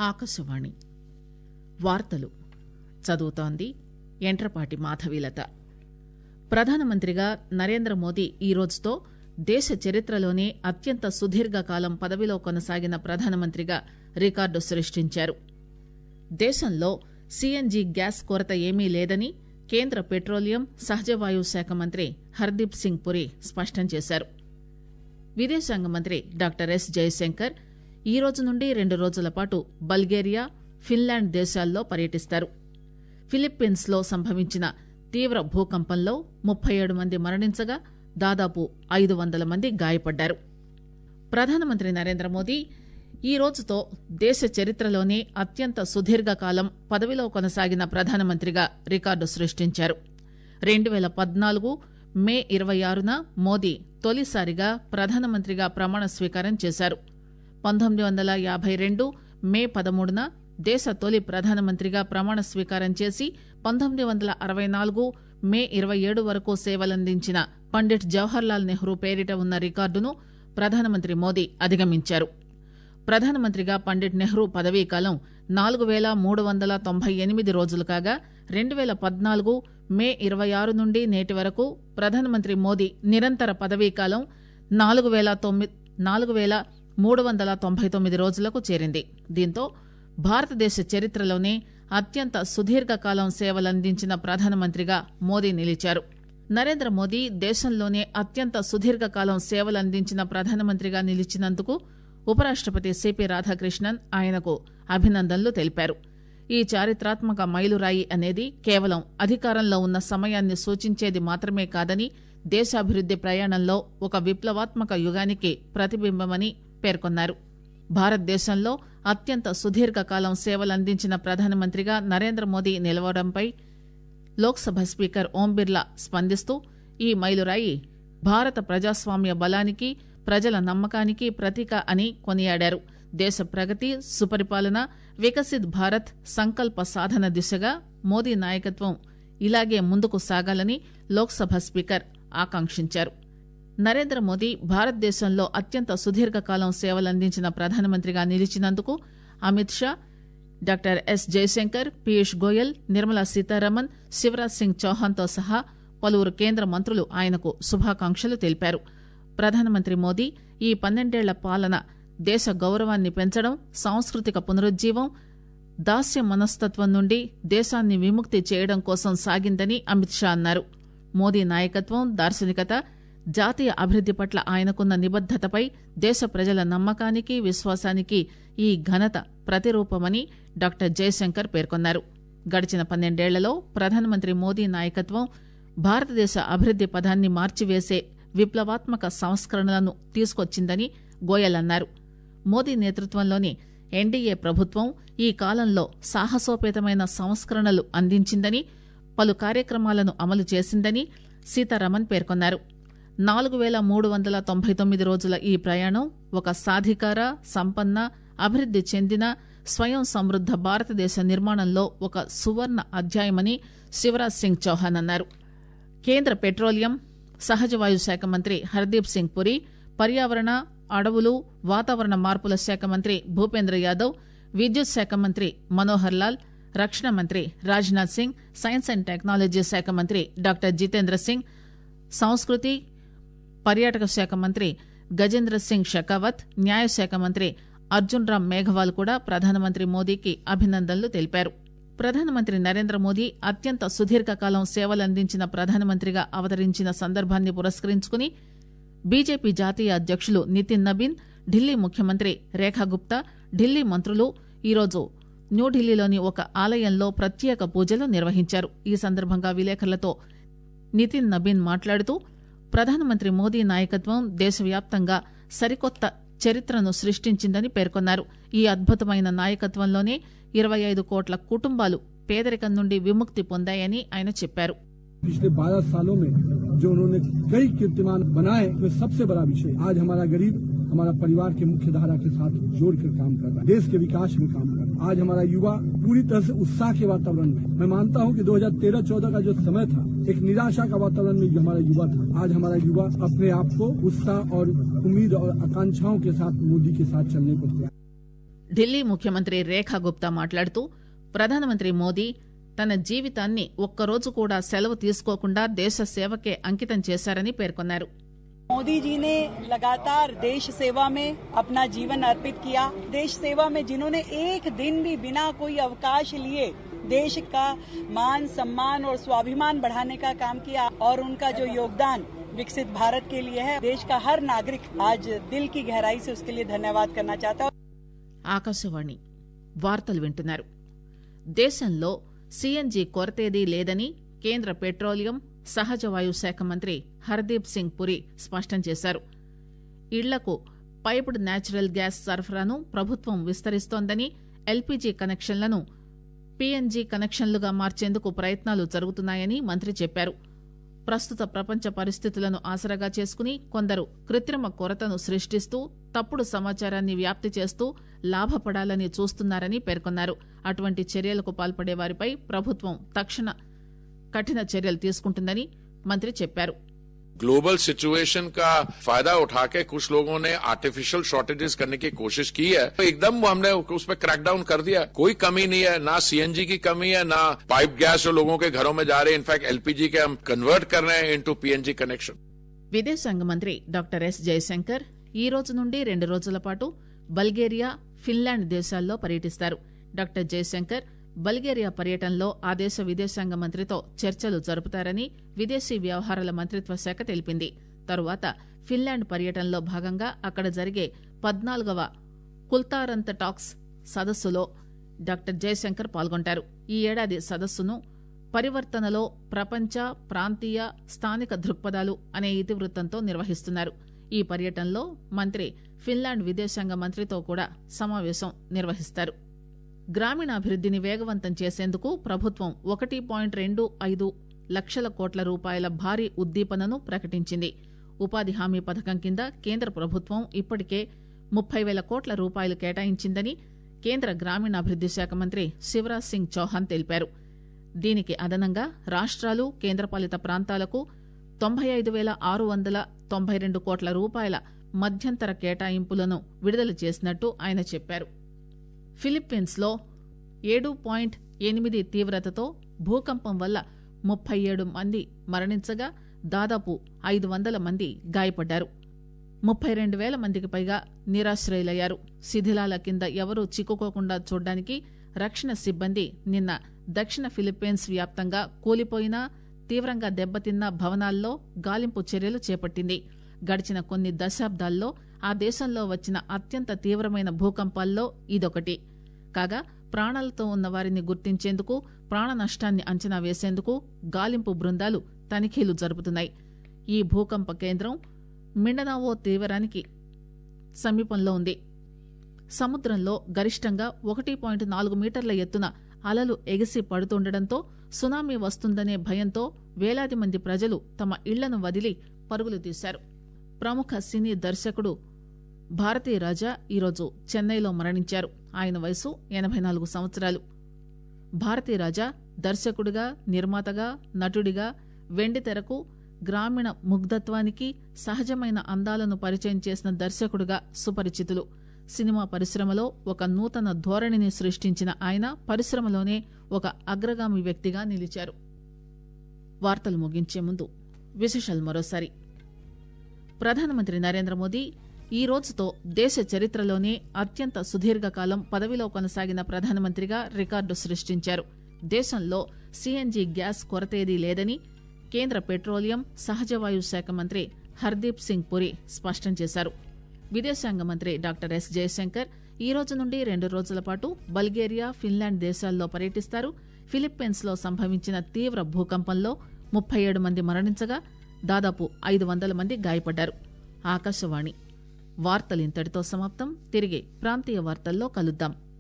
ఆకాశవాణి వార్తలు చదువుతోంది ఎంట్రపాటి మాధవీలత ప్రధానమంత్రిగా నరేంద్ర మోదీ ఈ రోజుతో దేశ చరిత్రలోనే అత్యంత సుదీర్ఘకాలం పదవిలో కొనసాగిన ప్రధానమంత్రిగా రికార్డు సృష్టించారు దేశంలో సీఎన్జీ గ్యాస్ కొరత ఏమీ లేదని కేంద్ర పెట్రోలియం సహజవాయు శాఖ మంత్రి హర్దీప్ సింగ్ పురి స్పష్టం చేశారు విదేశాంగ మంత్రి డాక్టర్ ఎస్ జయశంకర్ ఈ రోజు నుండి రెండు రోజుల పాటు బల్గేరియా ఫిన్లాండ్ దేశాల్లో పర్యటిస్తారు ఫిలిప్పీన్స్ లో సంభవించిన తీవ్ర భూకంపంలో ముప్పై ఏడు మంది మరణించగా దాదాపు ఐదు వందల మంది గాయపడ్డారు ప్రధానమంత్రి నరేంద్ర మోదీ ఈ రోజుతో దేశ చరిత్రలోనే అత్యంత సుదీర్ఘకాలం పదవిలో కొనసాగిన ప్రధానమంత్రిగా రికార్డు సృష్టించారు రెండు పేల పద్నాలుగు మే ఇరవై ఆరున మోదీ తొలిసారిగా ప్రధానమంత్రిగా ప్రమాణ స్వీకారం చేశారు పంతొమ్మిది వందల యాభై రెండు మే పదమూడున దేశ తొలి ప్రధానమంత్రిగా ప్రమాణ స్వీకారం చేసి పంతొమ్మిది వందల అరవై నాలుగు మే ఇరవై ఏడు వరకు సేవలందించిన పండిట్ జవహర్లాల్ నెహ్రూ పేరిట ఉన్న రికార్డును ప్రధానమంత్రి మోదీ అధిగమించారు ప్రధానమంత్రిగా పండిట్ నెహ్రూ పదవీకాలం నాలుగు పేల మూడు వందల తొంభై ఎనిమిది రోజులు కాగా రెండు పేల పద్నాలుగు మే ఇరవై ఆరు నుండి నేటి వరకు ప్రధానమంత్రి మోదీ నిరంతర పదవీకాలం నాలుగు పేల తొమ్మిది నాలుగు పేల మూడు వందల తొంభై తొమ్మిది రోజులకు చేరింది దీంతో భారతదేశ చరిత్రలోనే అత్యంత సుదీర్ఘకాలం సేవలందించిన ప్రధానమంత్రిగా మోదీ నిలిచారు నరేంద్ర మోదీ దేశంలోనే అత్యంత సుదీర్ఘకాలం సేవలందించిన ప్రధానమంత్రిగా నిలిచినందుకు ఉపరాష్టపతి సిపి రాధాకృష్ణన్ ఆయనకు అభినందనలు తెలిపారు ఈ చారిత్రాత్మక మైలురాయి అనేది కేవలం అధికారంలో ఉన్న సమయాన్ని సూచించేది మాత్రమే కాదని దేశాభివృద్ది ప్రయాణంలో ఒక విప్లవాత్మక యుగానికి ప్రతిబింబమని పేర్కొన్నారు భారతదేశంలో అత్యంత సుదీర్ఘకాలం సేవలందించిన ప్రధానమంత్రిగా నరేంద్ర మోదీ నిలవడంపై లోక్సభ స్పీకర్ ఓం బిర్లా స్పందిస్తూ ఈ మైలురాయి భారత ప్రజాస్వామ్య బలానికి ప్రజల నమ్మకానికి ప్రతీక అని కొనియాడారు దేశ ప్రగతి సుపరిపాలన వికసిత్ భారత్ సంకల్ప సాధన దిశగా మోదీ నాయకత్వం ఇలాగే ముందుకు సాగాలని లోక్సభ స్పీకర్ ఆకాంక్షించారు నరేంద్ర మోదీ భారతదేశంలో అత్యంత సుదీర్ఘకాలం సేవలందించిన ప్రధానమంత్రిగా నిలిచినందుకు అమిత్ షా డాక్టర్ ఎస్ జయశంకర్ పీయూష్ గోయల్ నిర్మలా సీతారామన్ శివరాజ్ సింగ్ చౌహాన్తో సహా పలువురు కేంద్ర మంత్రులు ఆయనకు శుభాకాంక్షలు తెలిపారు ప్రధానమంత్రి మోదీ ఈ పన్నెండేళ్ల పాలన దేశ గౌరవాన్ని పెంచడం సాంస్కృతిక పునరుజ్జీవం దాస్య మనస్తత్వం నుండి దేశాన్ని విముక్తి చేయడం కోసం సాగిందని అమిత్ షా అన్నారు మోదీ నాయకత్వం దార్శనికత జాతీయ అభివృద్ది పట్ల ఆయనకున్న నిబద్దతపై దేశ ప్రజల నమ్మకానికి విశ్వాసానికి ఈ ఘనత ప్రతిరూపమని డాక్టర్ జయశంకర్ పేర్కొన్నారు గడిచిన పన్నెండేళ్లలో ప్రధానమంత్రి మోదీ నాయకత్వం భారతదేశ అభివృద్ది పదాన్ని మార్చివేసే విప్లవాత్మక సంస్కరణలను తీసుకొచ్చిందని గోయల్ అన్నారు మోదీ నేతృత్వంలోని ఎన్డీఏ ప్రభుత్వం ఈ కాలంలో సాహసోపేతమైన సంస్కరణలు అందించిందని పలు కార్యక్రమాలను అమలు చేసిందని సీతారామన్ పేర్కొన్నారు నాలుగు పేల మూడు వందల తొంభై తొమ్మిది రోజుల ఈ ప్రయాణం ఒక సాధికార సంపన్న అభివృద్ది చెందిన స్వయం సమృద్ద భారతదేశ నిర్మాణంలో ఒక సువర్ణ అధ్యాయమని శివరాజ్ సింగ్ చౌహాన్ అన్నారు కేంద్ర పెట్రోలియం సహజవాయు శాఖ మంత్రి హర్దీప్ సింగ్ పురి పర్యావరణ అడవులు వాతావరణ మార్పుల శాఖ మంత్రి భూపేంద్ర యాదవ్ విద్యుత్ శాఖ మంత్రి మనోహర్ లాల్ రక్షణ మంత్రి Rajnath Singh science and technology శాఖ మంత్రి డాక్టర్ జితేంద్ర సింగ్ సంస్కృతి పర్యాటక శాఖ మంత్రి గజేంద్ర సింగ్ షెకావత్ న్యాయశాఖ మంత్రి అర్జున్ రామ్ మేఘవాల్ కూడా ప్రధానమంత్రి మోదీకి అభినందనలు తెలిపారు ప్రధానమంత్రి నరేంద్ర మోదీ అత్యంత సుదీర్ఘకాలం సేవలందించిన ప్రధానమంత్రిగా అవతరించిన సందర్భాన్ని పురస్కరించుకుని బీజేపీ జాతీయ అధ్యకులు నితిన్ నబీన్ ఢిల్లీ ముఖ్యమంత్రి రేఖా గుప్తా ఢిల్లీ మంత్రులు ఈరోజు న్యూఢిల్లీలోని ఒక ఆలయంలో ప్రత్యేక పూజలు నిర్వహించారు ఈ సందర్భంగా విలేకరులతో నితిన్ నబీన్ మాట్లాడుతూ ప్రధానమంత్రి మోదీ నాయకత్వం దేశవ్యాప్తంగా సరికొత్త చరిత్రను సృష్టించిందని పేర్కొన్నారు ఈ అద్భుతమైన నాయకత్వంలోనే ఇరవై ఐదు కోట్ల కుటుంబాలు పేదరికం నుండి విముక్తి పొందాయని ఆయన చెప్పారు पिछले 12 सालों में जो उन्होंने कई कीर्तिमान बनाए उसमें सबसे बड़ा विषय आज हमारा गरीब हमारा परिवार के मुख्य धारा के साथ जोड़कर काम कर रहा है देश के विकास में काम कर रहा है आज हमारा युवा पूरी तरह से उत्साह के वातावरण में मैं मानता हूं कि 2013-14 का जो समय था एक निराशा का वातावरण में जो हमारा युवा था आज हमारा युवा अपने आप को उत्साह और उम्मीद और आकांक्षाओं के साथ मोदी के साथ चलने को तैयार ఢిల్లీ ముఖ్యమంత్రి రేఖా గుప్తా మాట్లాడుతూ ప్రధానమంత్రి మోదీ తన జీవితాన్ని ఒక్కరోజు కూడా సెలవు తీసుకోకుండా దేశ సేవకే అంకితం చేశారని పేర్కొన్నారు मोदी जी ने लगातार देश सेवा में अपना जीवन अर्पित किया देश सेवा में जिन्होंने एक दिन भी बिना कोई अवकाश लिए देश का मान सम्मान और स्वाभिमान बढ़ाने का काम किया और उनका जो योगदान विकसित भारत के लिए है देश का हर नागरिक आज दिल की गहराई से उसके लिए धन्यवाद करना चाहता है ఆకాశవాణి వార్తలు వింటున్నారు దేశంలో సీఎన్జీ కొరతేదీ లేదని కేంద్ర పెట్రోలియం సహజ వాయు శాఖ మంత్రి హర్దీప్ సింగ్ పురి స్పష్టం చేశారు ఇళ్లకు పైప్డ్ న్యాచురల్ గ్యాస్ సరఫరాను ప్రభుత్వం విస్తరిస్తోందని ఎల్పీజీ కనెక్షన్లను పీఎన్జీ కనెక్షన్లుగా మార్చేందుకు ప్రయత్నాలు జరుగుతున్నాయని మంత్రి చెప్పారు ప్రస్తుత ప్రపంచ పరిస్థితులను ఆసరాగా చేసుకుని కొందరు కృత్రిమ కొరతను సృష్టిస్తూ తప్పుడు సమాచారాన్ని వ్యాప్తి చేస్తూ లాభపడాలని చూస్తున్నారని పేర్కొన్నారు అటువంటి చర్యలకు పాల్పడే వారిపై ప్రభుత్వం తక్షణ కఠిన చర్యలు తీసుకుంటుందని మంత్రి చెప్పారు ग्लोबल सिचुएशन का फायदा उठा के कुछ लोगों ने आर्टिफिशियल शॉर्टेजेस करने की कोशिश की है तो एकदम हमने उस पर क्रैकडाउन कर दिया कोई कमी नहीं है ना सीएनजी की कमी है ना पाइप गैस जो लोगों के घरों में जा रहे हैं इनफैक्ट एलपीजी के हम कन्वर्ट कर रहे हैं इनटू पीएनजी कनेक्शन విదేశాంగ మంత్రి డాక్టర్ ఎస్ జయశంకర్ ఈ రోజు నుండి రెండు రోజుల పాటు బల్గేరియా ఫిన్లాండ్ దేశాల్లో పర్యటిస్తారు డాక్టర్ జయశంకర్ బల్గేరియా పర్యటనలో ఆ దేశ విదేశాంగ మంత్రితో చర్చలు జరుపుతారని విదేశీ వ్యవహారాల మంత్రిత్వ శాఖ తెలిపింది తరువాత ఫిన్లాండ్ పర్యటనలో భాగంగా అక్కడ జరిగే పద్నాలుగవ కుల్తారంత టాక్స్ సదస్సులో డాక్టర్ జయశంకర్ పాల్గొంటారు ఈ ఏడాది సదస్సును పరివర్తనలో ప్రపంచ ప్రాంతీయ స్థానిక దృక్పథాలు అనే ఇతివృత్తంతో నిర్వహిస్తున్నారు ఈ పర్యటనలో మంత్రి ఫిన్లాండ్ విదేశాంగ మంత్రితో కూడా సమావేశం నిర్వహిస్తారు గ్రామీణాభివృద్దిని వేగవంతం చేసేందుకు ప్రభుత్వం ఒకటి పాయింట్ రెండు ఐదు లక్షల కోట్ల రూపాయల భారీ ఉద్దీపనను ప్రకటించింది ఉపాధి హామీ పథకం కింద కేంద్ర ప్రభుత్వం ఇప్పటికే ముప్పై వేల కోట్ల రూపాయలు కేటాయించిందని కేంద్ర గ్రామీణాభివృద్ది శాఖ మంత్రి శివరాజ్ సింగ్ చౌహాన్ తెలిపారు దీనికి అదనంగా రాష్ట్రాలు కేంద్రపాలిత ప్రాంతాలకు తొంభై ఐదు వేల ఆరు వందల తొంభై రెండు కోట్ల రూపాయల మధ్యంతర కేటాయింపులను విడుదల చేసినట్టు ఆయన చెప్పారు ఫిలిప్పీన్స్ లో ఏడు పాయింట్ ఎనిమిది తీవ్రతతో భూకంపం వల్ల ముప్పై ఏడు మంది మరణించగా దాదాపు ఐదు వందల మంది గాయపడ్డారు ముప్పై రెండు వేల మందికి పైగా నిరాశ్రయులయ్యారు శిథిలాల కింద ఎవరూ చిక్కుకోకుండా చూడ్డానికి రక్షణ సిబ్బంది నిన్న దక్షిణ ఫిలిప్పీన్స్ వ్యాప్తంగా కూలిపోయిన తీవ్రంగా దెబ్బతిన్న భవనాల్లో గాలింపు చర్యలు చేపట్టింది గడిచిన కొన్ని దశాబ్దాల్లో ఆ దేశంలో వచ్చిన అత్యంత తీవ్రమైన భూకంపాల్లో ఇదొకటి కాగా ప్రాణాలతో ఉన్న వారిని గుర్తించేందుకు ప్రాణ నష్టాన్ని అంచనా వేసేందుకు గాలింపు బృందాలు తనిఖీలు జరుపుతున్నాయి ఈ భూకంప కేంద్రం మిండనావో తీవ్రానికి సమీపంలో ఉంది సముద్రంలో గరిష్టంగా ఒకటి పాయింట్ నాలుగు మీటర్ల ఎత్తున అలలు ఎగిసి పడుతుండటంతో సునామీ వస్తుందనే భయంతో వేలాది మంది ప్రజలు తమ ఇళ్లను వదిలి పరుగులు తీశారు ప్రముఖ సినీ దర్శకుడు భారతీ రాజా ఈరోజు చెన్నైలో మరణించారు ఆయన వయసు ఎనభై నాలుగు సంవత్సరాలు భారతీ రాజా దర్శకుడిగా నిర్మాతగా నటుడిగా వెండి తెరకు గ్రామీణ ముగ్ధత్వానికి సహజమైన అందాలను పరిచయం చేసిన దర్శకుడిగా సుపరిచితులు సినిమా పరిశ్రమలో ఒక నూతన ధోరణిని సృష్టించిన ఆయన పరిశ్రమలోనే ఒక అగ్రగామి వ్యక్తిగా నిలిచారు వార్తలు ముగించే ముందు విశేషాలు మరోసారి ప్రధానమంత్రి నరేంద్ర మోదీ ఈ రోజుతో దేశ చరిత్రలోనే అత్యంత సుదీర్ఘకాలం పదవిలో కొనసాగిన ప్రధానమంత్రిగా రికార్డు సృష్టించారు దేశంలో సీఎన్జీ గ్యాస్ కొరతేదీ లేదని కేంద్ర పెట్రోలియం సహజవాయు శాఖ మంత్రి హర్దీప్ సింగ్ పురి స్పష్టం చేశారు విదేశాంగ మంత్రి డాక్టర్ ఎస్ జయశంకర్ ఈ రోజు నుండి రెండు రోజుల పాటు బల్గేరియా ఫిన్లాండ్ దేశాల్లో పర్యటిస్తారు ఫిలిప్పీన్స్ లో సంభవించిన తీవ్ర భూకంపంలో ముప్పై ఏడు మంది మరణించగా దాదాపు ఐదు వందల మంది గాయపడ్డారు ఆకాశవాణి వార్తలు ఇంతటితో సమాప్తం తిరిగి ప్రాంతీయ వార్తల్లో కలుద్దాం